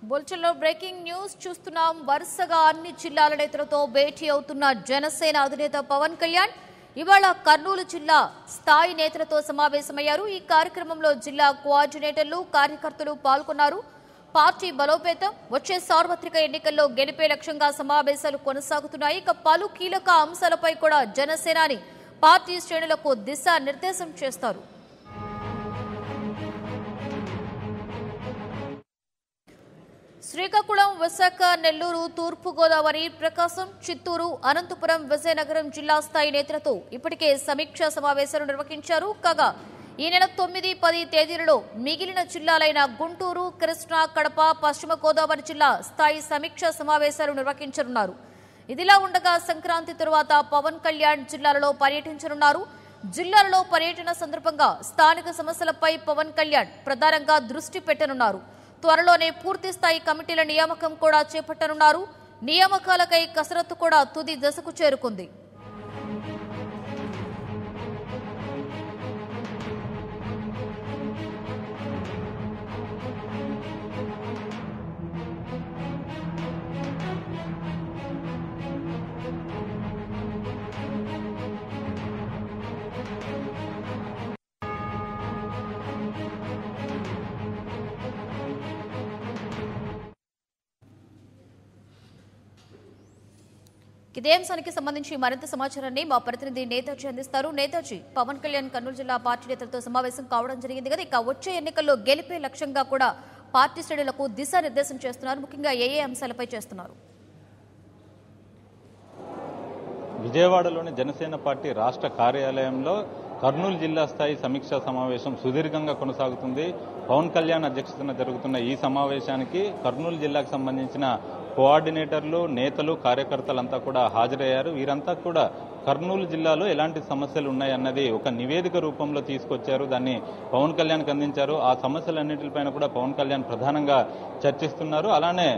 బులెటిన్లో breaking news చూస్తున్నాం వరుసగా అన్ని జిల్లాల నేతలతో భేటీ అవుతున్న జనసేన అధినేత పవన్ కళ్యాణ్ ఇవాళ కర్నూలు జిల్లా స్థాయి నేతలతో సమావేశమయ్యారు ఈ కార్యక్రమంలో జిల్లా కోఆర్డినేటర్లు కార్యకర్తలు పాల్గొన్నారు పార్టీ బలోపేతం వచ్చే సార్వత్రిక ఎన్నికల్లో గెలిపే లక్ష్యంగా సమావేశాలు కొనసాగుతున్నాయి ఇక పలు కీలక అంశాలపై కూడా జనసేనాని పార్టీ శ్రేణులకు దిశానిర్దేశం చేస్తారు శ్రీకాకుళం విశాఖ నెల్లూరు తూర్పు గోదావరి ప్రకాశం చిత్తూరు అనంతపురం విజయనగరం జిల్లా స్థాయి నేతలతో ఇప్పటికే సమీక్షా సమావేశాలు నిర్వహించారు కాగా ఈ నెల తొమ్మిది పది తేదీలలో మిగిలిన జిల్లాలైన గుంటూరు కృష్ణా కడప పశ్చిమ గోదావరి జిల్లా స్థాయి సమీక్షా సమావేశాలు నిర్వహించనున్నారు ఇదిలా ఉండగా సంక్రాంతి తరువాత పవన్ కళ్యాణ్ జిల్లాలలో పర్యటించనున్నారు జిల్లాలలో పర్యటన సందర్భంగా స్థానిక సమస్యలపై పవన్ కళ్యాణ్ ప్రధానంగా దృష్టి పెట్టనున్నారు త్వరలోనే పూర్తి స్థాయి కమిటీల నియామకం కూడా చేపట్టనున్నారు నియామకాలకై కసరత్తు కూడా తుది దశకు చేరుకుంది ఇదే అంశానికి సంబంధించి మరింత సమాచారాన్ని మా ప్రతినిధి నేతాజీ అందిస్తారు నేతాజీ పవన్ కళ్యాణ్ కర్నూలు జిల్లా పార్టీ నేతలతో సమావేశం కావడం జరిగింది కదా ఇక వచ్చే ఎన్నికల్లో గెలిపే లక్ష్యంగా కూడా పార్టీ శ్రేణులకు దిశానిర్దేశం చేస్తున్నారు ముఖ్యంగా ఏ ఏ అంశాలపై చేస్తున్నారు విజయవాడలోని జనసేన పార్టీ రాష్ట్ర కార్యాలయంలో కర్నూలు జిల్లా స్థాయి సమీక్షా సమావేశం సుదీర్ఘంగా కొనసాగుతుంది పవన్ కళ్యాణ్ అధ్యక్షతన జరుగుతున్న ఈ సమావేశానికి కర్నూలు జిల్లాకు సంబంధించిన కోఆర్డినేటర్లు నేతలు కార్యకర్తలంతా కూడా హాజరయ్యారు వీరంతా కూడా కర్నూలు జిల్లాలో ఎలాంటి సమస్యలు ఉన్నాయన్నది ఒక నివేదిక రూపంలో తీసుకొచ్చారు దాన్ని పవన్ కళ్యాణ్కి అందించారు ఆ సమస్యలన్నింటిపైన కూడా పవన్ కళ్యాణ్ ప్రధానంగా చర్చిస్తున్నారు అలానే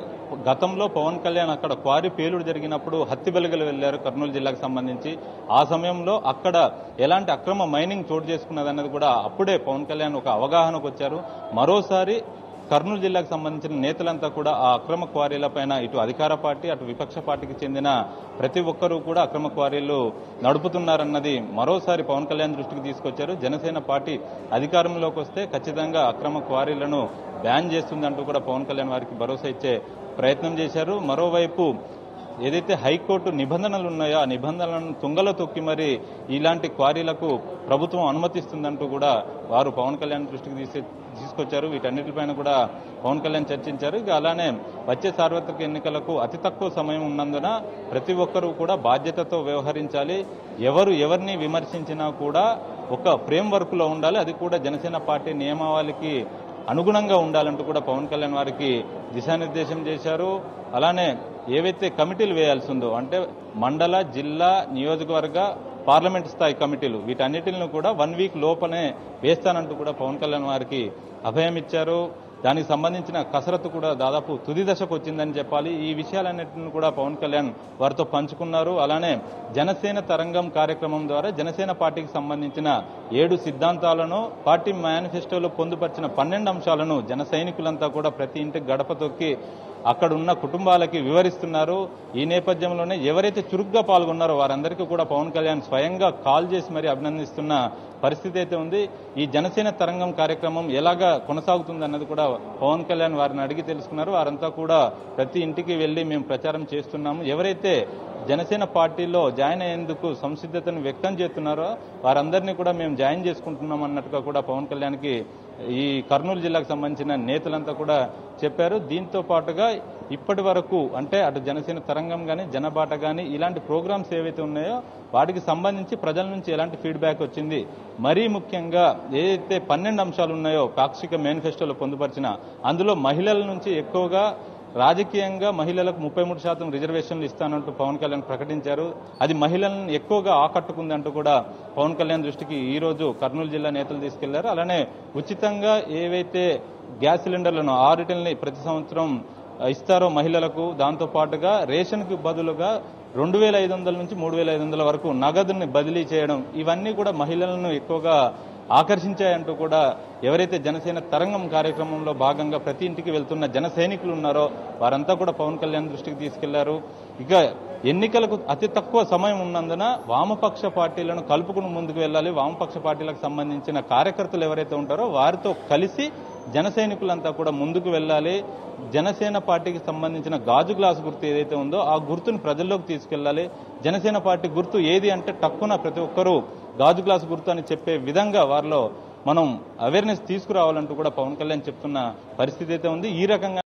గతంలో పవన్ కళ్యాణ్ అక్కడ క్వారీ పేలుడు జరిగినప్పుడు హత్తిబెలగలు వెళ్లారు కర్నూలు జిల్లాకు సంబంధించి ఆ సమయంలో అక్కడ ఎలాంటి అక్రమ మైనింగ్ చోటు చేసుకున్నది అన్నది కూడా అప్పుడే పవన్ కళ్యాణ్ ఒక అవగాహనకు వచ్చారు మరోసారి కర్నూలు జిల్లాకు సంబంధించిన నేతలంతా కూడా ఆ అక్రమ క్వారీలపైన ఇటు అధికార పార్టీ అటు విపక్ష పార్టీకి చెందిన ప్రతి ఒక్కరూ కూడా అక్రమ క్వారీలు నడుపుతున్నారన్నది మరోసారి పవన్ కళ్యాణ్ దృష్టికి తీసుకొచ్చారు జనసేన పార్టీ అధికారంలోకి వస్తే ఖచ్చితంగా అక్రమ క్వారీలను బ్యాన్ చేస్తుందంటూ కూడా పవన్ కళ్యాణ్ వారికి భరోసా ఇచ్చే ప్రయత్నం చేశారు మరోవైపు ఏదైతే హైకోర్టు నిబంధనలు ఉన్నాయో ఆ నిబంధనలను తుంగలో తొక్కి మరి ఇలాంటి క్వారీలకు ప్రభుత్వం అనుమతిస్తుందంటూ కూడా వారు పవన్ కళ్యాణ్ దృష్టికి తీసి తీసుకొచ్చారు వీటన్నిటిపైన కూడా పవన్ కళ్యాణ్ చర్చించారు ఇక అలానే వచ్చే సార్వత్రిక ఎన్నికలకు అతి తక్కువ సమయం ఉన్నందున ప్రతి ఒక్కరూ కూడా బాధ్యతతో వ్యవహరించాలి ఎవరు ఎవరిని విమర్శించినా కూడా ఒక ఫ్రేమ్ వర్క్ లో ఉండాలి అది కూడా జనసేన పార్టీ నియమావళికి అనుగుణంగా ఉండాలంటూ కూడా పవన్ కళ్యాణ్ వారికి దిశానిర్దేశం చేశారు అలానే ఏవైతే కమిటీలు వేయాల్సి ఉందో అంటే మండల జిల్లా నియోజకవర్గ పార్లమెంట్ స్థాయి కమిటీలు వీటన్నిటిని కూడా వన్ వీక్ లోపలనే వేస్తానంటూ కూడా పవన్ కళ్యాణ్ వారికి అభయం ఇచ్చారు దానికి సంబంధించిన కసరత్తు కూడా దాదాపు తుది దశకు వచ్చిందని చెప్పాలి ఈ విషయాలన్నింటిని కూడా పవన్ కళ్యాణ్ వారితో పంచుకున్నారు అలానే జనసేన తరంగం కార్యక్రమం ద్వారా జనసేన పార్టీకి సంబంధించిన ఏడు సిద్ధాంతాలను పార్టీ మేనిఫెస్టోలో పొందుపరిచిన పన్నెండు అంశాలను జన సైనికులంతా కూడా ప్రతి ఇంటికి గడప తొక్కి అక్కడ ఉన్న కుటుంబాలకి వివరిస్తున్నారు ఈ నేపథ్యంలోనే ఎవరైతే చురుగ్గా పాల్గొన్నారో వారందరికీ కూడా పవన్ కళ్యాణ్ స్వయంగా కాల్ చేసి మరి అభినందిస్తున్న పరిస్థితి అయితే ఉంది ఈ జనసేన తరంగం కార్యక్రమం ఎలాగా కొనసాగుతుంది అన్నది కూడా పవన్ కళ్యాణ్ వారిని అడిగి తెలుసుకున్నారు వారంతా కూడా ప్రతి ఇంటికి వెళ్లి మేము ప్రచారం చేస్తున్నాము ఎవరైతే జనసేన పార్టీలో జాయిన్ అయ్యేందుకు సంసిద్ధతను వ్యక్తం చేస్తున్నారో వారందరినీ కూడా మేము జాయిన్ చేసుకుంటున్నాం అన్నట్టుగా కూడా పవన్ కళ్యాణ్కి ఈ కర్నూలు జిల్లాకు సంబంధించిన నేతలంతా కూడా చెప్పారు దీంతో పాటుగా ఇప్పటి వరకు అంటే అటు జనసేన తరంగం కానీ జనబాట కానీ ఇలాంటి ప్రోగ్రామ్స్ ఏవైతే ఉన్నాయో వాటికి సంబంధించి ప్రజల నుంచి ఎలాంటి ఫీడ్బ్యాక్ వచ్చింది మరీ ముఖ్యంగా ఏదైతే పన్నెండు అంశాలు ఉన్నాయో పాక్షిక మేనిఫెస్టోలో పొందుపరిచిన అందులో మహిళల నుంచి ఎక్కువగా రాజకీయంగా మహిళలకు ముప్పై మూడు శాతం రిజర్వేషన్లు ఇస్తానంటూ పవన్ కళ్యాణ్ ప్రకటించారు అది మహిళలను ఎక్కువగా ఆకట్టుకుంది అంటూ కూడా పవన్ కళ్యాణ్ దృష్టికి ఈ రోజు కర్నూలు జిల్లా నేతలు తీసుకెళ్లారు అలానే ఉచితంగా ఏవైతే గ్యాస్ సిలిండర్లను ఆరిటల్ని ప్రతి సంవత్సరం ఇస్తారో మహిళలకు దాంతో పాటుగా రేషన్ కు బదులుగా రెండు వేల ఐదు వందల నుంచి మూడు వేల ఐదు వందల వరకు నగదుని బదిలీ చేయడం ఇవన్నీ కూడా మహిళలను ఎక్కువగా ఆకర్షించాయంటూ కూడా ఎవరైతే జనసేన తరంగం కార్యక్రమంలో భాగంగా ప్రతి ఇంటికి వెళ్తున్న జన సైనికులు ఉన్నారో వారంతా కూడా పవన్ కళ్యాణ్ దృష్టికి తీసుకెళ్లారు ఇక ఎన్నికలకు అతి తక్కువ సమయం ఉన్నందున వామపక్ష పార్టీలను కలుపుకుని ముందుకు వెళ్ళాలి వామపక్ష పార్టీలకు సంబంధించిన కార్యకర్తలు ఎవరైతే ఉంటారో వారితో కలిసి జన సైనికులంతా కూడా ముందుకు వెళ్ళాలి జనసేన పార్టీకి సంబంధించిన గాజు గ్లాస్ గుర్తు ఏదైతే ఉందో ఆ గుర్తును ప్రజల్లోకి తీసుకెళ్లాలి జనసేన పార్టీ గుర్తు ఏది అంటే టక్కున ప్రతి ఒక్కరూ గాజు గ్లాస్ గుర్తు అని చెప్పే విధంగా వారిలో మనం అవేర్నెస్ తీసుకురావాలంటూ కూడా పవన్ కళ్యాణ్ చెప్తున్న పరిస్థితి అయితే ఉంది ఈ రకంగా